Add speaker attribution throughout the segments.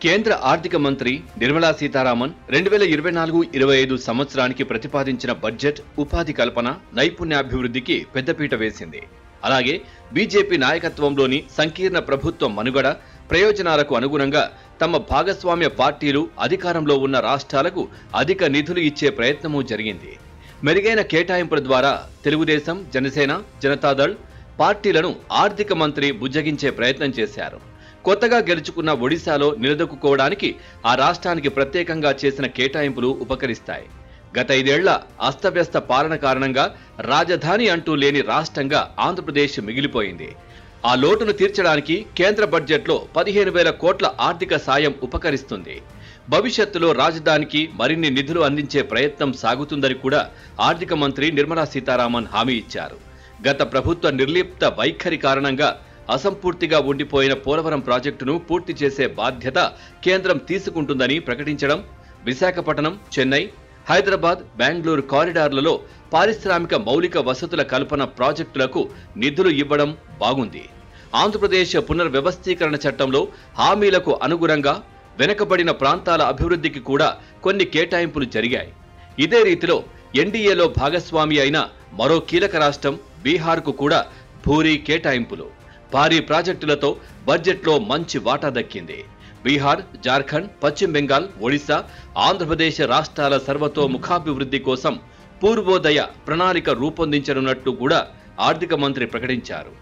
Speaker 1: కేంద్ర ఆర్థిక మంత్రి నిర్మలా సీతారామన్ రెండు వేల ఇరవై నాలుగు ఇరవై ఐదు సంవత్సరానికి ప్రతిపాదించిన బడ్జెట్ ఉపాధి కల్పన నైపుణ్యాభివృద్ధికి పెద్దపీట వేసింది అలాగే బీజేపీ నాయకత్వంలోని సంకీర్ణ ప్రభుత్వ మనుగడ ప్రయోజనాలకు అనుగుణంగా తమ భాగస్వామ్య పార్టీలు అధికారంలో ఉన్న రాష్ట్రాలకు అధిక నిధులు ఇచ్చే ప్రయత్నమూ జరిగింది మెరుగైన కేటాయింపుల ద్వారా తెలుగుదేశం జనసేన జనతాదళ్ పార్టీలను ఆర్థిక మంత్రి బుజ్జగించే ప్రయత్నం చేశారు కొత్తగా గెలుచుకున్న ఒడిశాలో నిలదొక్కుకోవడానికి ఆ రాష్ట్రానికి ప్రత్యేకంగా చేసిన కేటాయింపులు ఉపకరిస్తాయి గత ఐదేళ్ల అస్తవ్యస్త పాలన కారణంగా రాజధాని అంటూ లేని రాష్ట్రంగా ఆంధ్రప్రదేశ్ మిగిలిపోయింది ఆ లోటును తీర్చడానికి కేంద్ర బడ్జెట్లో పదిహేను వేల కోట్ల ఆర్థిక సాయం ఉపకరిస్తుంది భవిష్యత్తులో రాజధానికి మరిన్ని నిధులు అందించే ప్రయత్నం సాగుతుందని కూడా ఆర్థిక మంత్రి నిర్మలా సీతారామన్ హామీ ఇచ్చారు గత ప్రభుత్వ నిర్లిప్త వైఖరి కారణంగా అసంపూర్తిగా ఉండిపోయిన పోలవరం ప్రాజెక్టును పూర్తి చేసే బాధ్యత కేంద్రం తీసుకుంటుందని ప్రకటించడం విశాఖపట్నం చెన్నై హైదరాబాద్ బెంగళూరు కారిడార్లలో పారిశ్రామిక మౌలిక వసతుల కల్పన ప్రాజెక్టులకు నిధులు ఇవ్వడం బాగుంది ఆంధ్రప్రదేశ్ పునర్వ్యవస్థీకరణ చట్టంలో హామీలకు అనుగుణంగా వెనుకబడిన ప్రాంతాల అభివృద్ధికి కూడా కొన్ని కేటాయింపులు జరిగాయి ఇదే రీతిలో ఎన్డీఏలో భాగస్వామి అయిన మరో కీలక రాష్ట్రం బీహార్కు కూడా భూరీ కేటాయింపులు భారీ ప్రాజెక్టులతో బడ్జెట్లో మంచి వాటా దక్కింది బీహార్ జార్ఖండ్ పశ్చిమ బెంగాల్ ఒడిశా ఆంధ్రప్రదేశ్ రాష్ట్రాల సర్వతోముఖాభివృద్ధి కోసం పూర్వోదయ ప్రణాళిక రూపొందించనున్నట్టు కూడా ఆర్థిక మంత్రి ప్రకటించారు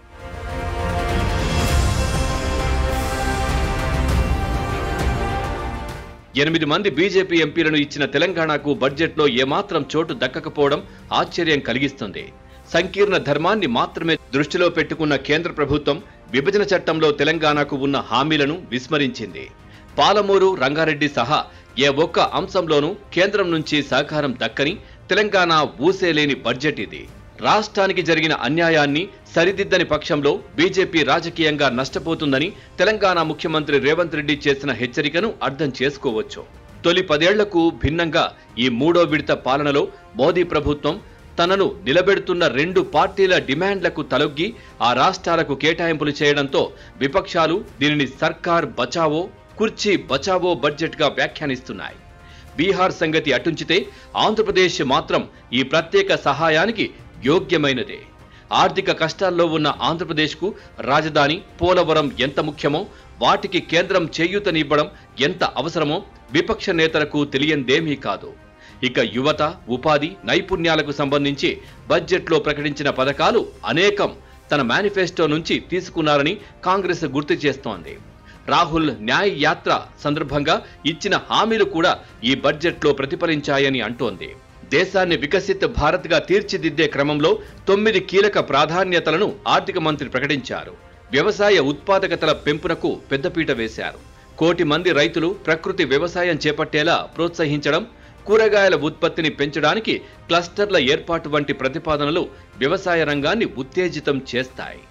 Speaker 1: ఎనిమిది మంది బీజేపీ ఎంపీలను ఇచ్చిన తెలంగాణకు బడ్జెట్లో ఏమాత్రం చోటు దక్కకపోవడం ఆశ్చర్యం కలిగిస్తుంది సంకీర్ణ ధర్మాన్ని మాత్రమే దృష్టిలో పెట్టుకున్న కేంద్ర ప్రభుత్వం విభజన చట్టంలో తెలంగాణకు ఉన్న హామీలను విస్మరించింది పాలమూరు రంగారెడ్డి సహా ఏ ఒక్క అంశంలోనూ కేంద్రం నుంచి సహకారం దక్కని తెలంగాణ ఊసేలేని బడ్జెట్ ఇది రాష్ట్రానికి జరిగిన అన్యాయాన్ని సరిదిద్దని పక్షంలో బీజేపీ రాజకీయంగా నష్టపోతుందని తెలంగాణ ముఖ్యమంత్రి రేవంత్ రెడ్డి చేసిన హెచ్చరికను అర్థం చేసుకోవచ్చు తొలి పదేళ్లకు భిన్నంగా ఈ మూడో విడత పాలనలో మోదీ ప్రభుత్వం తనను నిలబెడుతున్న రెండు పార్టీల డిమాండ్లకు తలొగ్గి ఆ రాష్ట్రాలకు కేటాయింపులు చేయడంతో విపక్షాలు దీనిని సర్కార్ బచావో కుర్చీ బచావో బడ్జెట్గా వ్యాఖ్యానిస్తున్నాయి బీహార్ సంగతి అటుంచితే ఆంధ్రప్రదేశ్ మాత్రం ఈ ప్రత్యేక సహాయానికి యోగ్యమైనదే ఆర్థిక కష్టాల్లో ఉన్న ఆంధ్రప్రదేశ్కు రాజధాని పోలవరం ఎంత ముఖ్యమో వాటికి కేంద్రం చేయూతనివ్వడం ఎంత అవసరమో విపక్ష నేతలకు తెలియందేమీ కాదు ఇక యువత ఉపాధి నైపుణ్యాలకు సంబంధించి బడ్జెట్లో ప్రకటించిన పథకాలు అనేకం తన మేనిఫెస్టో నుంచి తీసుకున్నారని కాంగ్రెస్ గుర్తు చేస్తోంది రాహుల్ న్యాయ్ యాత్ర సందర్భంగా ఇచ్చిన హామీలు కూడా ఈ బడ్జెట్లో ప్రతిఫలించాయని అంటోంది దేశాన్ని వికసిత్ భారత్గా తీర్చిదిద్దే క్రమంలో తొమ్మిది కీలక ప్రాధాన్యతలను ఆర్థిక మంత్రి ప్రకటించారు వ్యవసాయ ఉత్పాదకతల పెంపునకు పెద్దపీట వేశారు కోటి మంది రైతులు ప్రకృతి వ్యవసాయం చేపట్టేలా ప్రోత్సహించడం కూరగాయల ఉత్పత్తిని పెంచడానికి క్లస్టర్ల ఏర్పాటు వంటి ప్రతిపాదనలు వ్యవసాయ రంగాన్ని ఉత్తేజితం చేస్తాయి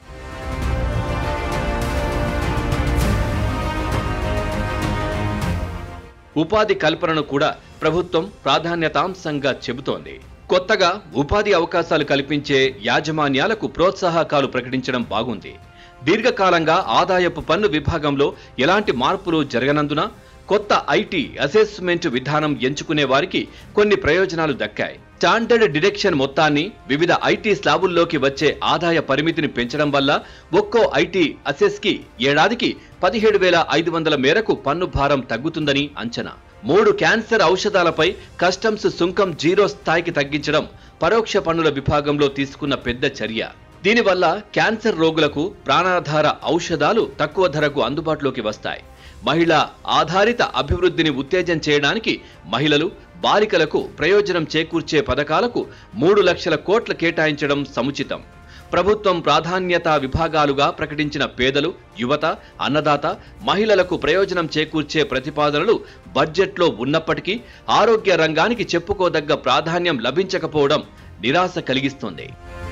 Speaker 1: ఉపాధి కల్పనను కూడా ప్రభుత్వం ప్రాధాన్యతాంశంగా చెబుతోంది కొత్తగా ఉపాధి అవకాశాలు కల్పించే యాజమాన్యాలకు ప్రోత్సాహకాలు ప్రకటించడం బాగుంది దీర్ఘకాలంగా ఆదాయపు పన్ను విభాగంలో ఎలాంటి మార్పులు జరగనందున కొత్త ఐటీ అసెస్మెంట్ విధానం ఎంచుకునే వారికి కొన్ని ప్రయోజనాలు దక్కాయి స్టాండర్డ్ డిడక్షన్ మొత్తాన్ని వివిధ ఐటీ స్లాబుల్లోకి వచ్చే ఆదాయ పరిమితిని పెంచడం వల్ల ఒక్కో ఐటీ అసెస్కి ఏడాదికి పదిహేడు వేల ఐదు వందల మేరకు పన్ను భారం తగ్గుతుందని అంచనా మూడు క్యాన్సర్ ఔషధాలపై కస్టమ్స్ సుంకం జీరో స్థాయికి తగ్గించడం పరోక్ష పన్నుల విభాగంలో తీసుకున్న పెద్ద చర్య దీనివల్ల క్యాన్సర్ రోగులకు ప్రాణాధార ఔషధాలు తక్కువ ధరకు అందుబాటులోకి వస్తాయి మహిళా ఆధారిత అభివృద్ధిని ఉత్తేజం చేయడానికి మహిళలు బాలికలకు ప్రయోజనం చేకూర్చే పథకాలకు మూడు లక్షల కోట్ల కేటాయించడం సముచితం ప్రభుత్వం ప్రాధాన్యతా విభాగాలుగా ప్రకటించిన పేదలు యువత అన్నదాత మహిళలకు ప్రయోజనం చేకూర్చే ప్రతిపాదనలు బడ్జెట్లో ఉన్నప్పటికీ ఆరోగ్య రంగానికి చెప్పుకోదగ్గ ప్రాధాన్యం లభించకపోవడం నిరాశ కలిగిస్తోంది